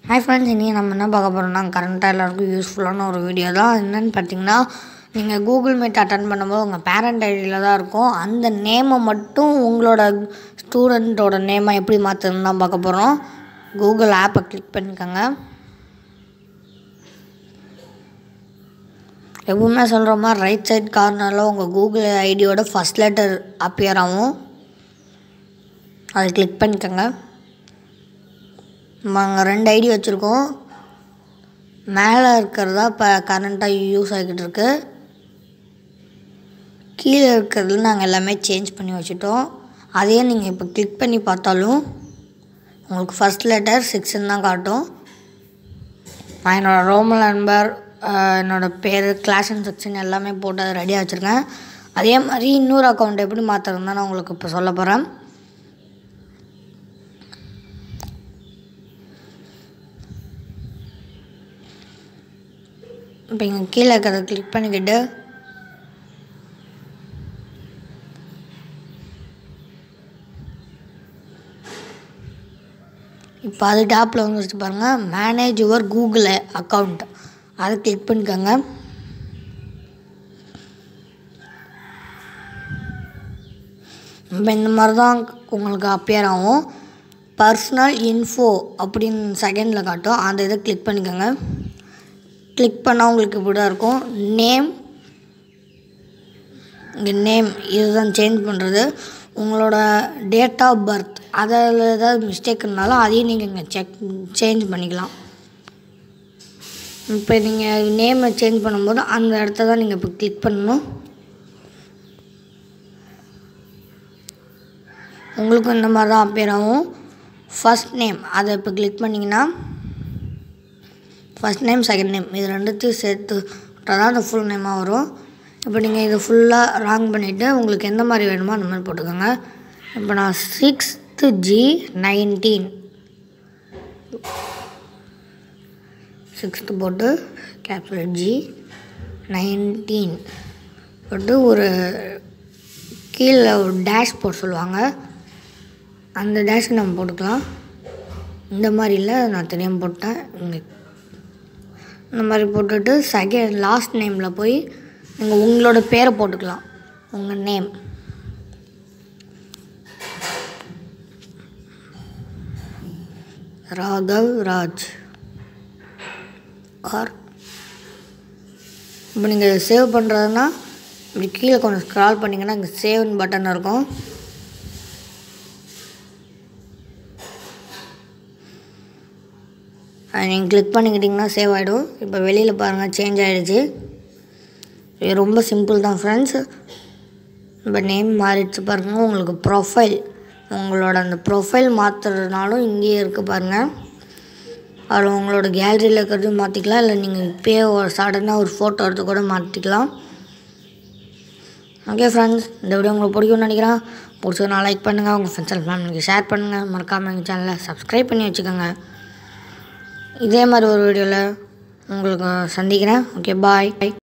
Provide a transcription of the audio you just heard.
hi friends இன்றைக்கி நம்ம என்ன பார்க்க போகிறோம்னா கரண்ட்டாக எல்லாருக்கும் யூஸ்ஃபுல்லான ஒரு வீடியோ தான் அது என்னென்னு பார்த்தீங்கன்னா நீங்கள் கூகுள் மீட் அட்டன் பண்ணும்போது உங்கள் பேரண்ட் ஐடியில் தான் இருக்கும் அந்த நேமை மட்டும் உங்களோட ஸ்டூடெண்ட்டோட நேமை எப்படி மாற்றுறதுன்னு தான் பார்க்க போகிறோம் கூகுள் ஆப்பை கிளிக் பண்ணிக்கோங்க எப்பவுமே சொல்கிற மாதிரி ரைட் சைட் கார்னரில் உங்கள் கூகுள் ஐடியோட ஃபஸ்ட் லெட்டர் அப்பியர் ஆகும் அதை கிளிக் பண்ணிக்கோங்க நம்ம அங்கே ரெண்டு ஐடி வச்சுருக்கோம் மேலே இருக்கிறதா இப்போ கரண்ட்டாக யூஸ் ஆகிக்கிட்டு இருக்கு கீழே இருக்கிறதுல நாங்கள் எல்லாமே சேஞ்ச் பண்ணி வச்சுட்டோம் அதையே நீங்கள் இப்போ கிளிக் பண்ணி பார்த்தாலும் உங்களுக்கு ஃபஸ்ட் லெட்டர் சிக்ஸ்ன்னு தான் காட்டும் நான் என்னோடய ரோமல் நம்பர் என்னோடய பேர் கிளாஸ் அண்ட் செக்ஷன் எல்லாமே போட்டு அதை ரெடியாக வச்சுருக்கேன் அதே மாதிரி இன்னொரு அக்கௌண்ட் எப்படி மாற்றுறதுன்னு தான் நான் உங்களுக்கு இப்போ சொல்ல போகிறேன் இப்போ இங்கே கீழே இருக்கிறத கிளிக் பண்ணிக்கிட்டு இப்போ அது டாப்பில் வந்துருச்சு பாருங்கள் மேனேஜ் யுவர் கூகுள் அக்கௌண்ட் அதை கிளிக் பண்ணிக்கோங்க இப்போ இந்த மாதிரி தான் உங்களுக்கு அப்பியர் ஆகும் பர்சனல் இன்ஃபோ அப்படின்னு செகண்டில் காட்டும் அந்த இதை கிளிக் பண்ணிக்கோங்க கிளிக் பண்ணால் உங்களுக்கு இப்படி தான் இருக்கும் நேம் இங்கே நேம் இதுதான் சேஞ்ச் பண்ணுறது உங்களோட டேட் ஆஃப் பர்த் அதில் ஏதாவது மிஸ்டேக்குனாலும் அதையும் நீங்கள் இங்கே செக் சேஞ்ச் பண்ணிக்கலாம் இப்போ நீங்கள் நேமை சேஞ்ச் பண்ணும்போது அந்த இடத்த தான் நீங்கள் இப்போ கிளிக் பண்ணணும் உங்களுக்கும் இந்த மாதிரி தான் அப்பியர் ஆகும் ஃபஸ்ட் நேம் அதை இப்போ கிளிக் பண்ணிங்கன்னா ஃபஸ்ட் நேம் செகண்ட் நேம் இது ரெண்டுத்தையும் சேர்த்து தான் அந்த ஃபுல் நேமாக வரும் இப்போ நீங்கள் இது ஃபுல்லாக ராங் பண்ணிவிட்டு உங்களுக்கு எந்த மாதிரி வேணுமோ அந்த மாதிரி போட்டுக்கோங்க இப்போ நான் சிக்ஸ்த்து ஜி நைன்டீன் சிக்ஸ்த்து போட்டு கேபிட்டல் ஜி நைன்டீன் போட்டு ஒரு கீழே ஒரு டேஷ் போட சொல்லுவாங்க அந்த டேஷ்க்கு நம்ம போட்டுக்கலாம் இந்த மாதிரி இல்லை நான் தெரியாமல் போட்டேன் இங்கே இந்த மாதிரி போட்டுட்டு செகண்ட் லாஸ்ட் நேமில் போய் நீங்கள் உங்களோட பேரை போட்டுக்கலாம் உங்கள் நேம் ராகவ் ராஜ் ஆர் இப்போ நீங்கள் சேவ் பண்ணுறதுனா இப்படி கீழே கொஞ்சம் ஸ்க்ரால் பண்ணிங்கன்னா இங்கே சேவ்னு பட்டன் இருக்கும் நீங்கள் கிளிக் பண்ணிக்கிட்டிங்கன்னா சேவ் ஆகிடும் இப்போ வெளியில் பாருங்கள் சேஞ்ச் ஆகிடுச்சு இது ரொம்ப சிம்பிள் தான் ஃப்ரெண்ட்ஸ் இப்போ நேம் மாறிடுச்சு பாருங்கள் உங்களுக்கு ப்ரொஃபைல் உங்களோட அந்த ப்ரொஃபைல் மாற்றுறதுனாலும் இங்கேயே இருக்குது பாருங்கள் அதில் உங்களோட கேலரியில் இருக்கிறதையும் மாற்றிக்கலாம் இல்லை நீங்கள் இப்போயே ஒரு சடனாக ஒரு ஃபோட்டோ எடுத்து கூட மாற்றிக்கலாம் ஓகே ஃப்ரெண்ட்ஸ் இந்த வீடியோ உங்களுக்கு பிடிக்கும்னு நினைக்கிறேன் பிடிச்சதுனா லைக் பண்ணுங்கள் உங்கள் ஃப்ரெண்ட்ஸ் அண்ட் ஃபேமிலிக்கு ஷேர் பண்ணுங்கள் மறக்காமல் எங்கள் சேனலை சப்ஸ்கிரைப் பண்ணி வச்சுக்கோங்க இதே மாதிரி ஒரு வீடியோவில் உங்களுக்கு சந்திக்கிறேன் ஓகே பாய்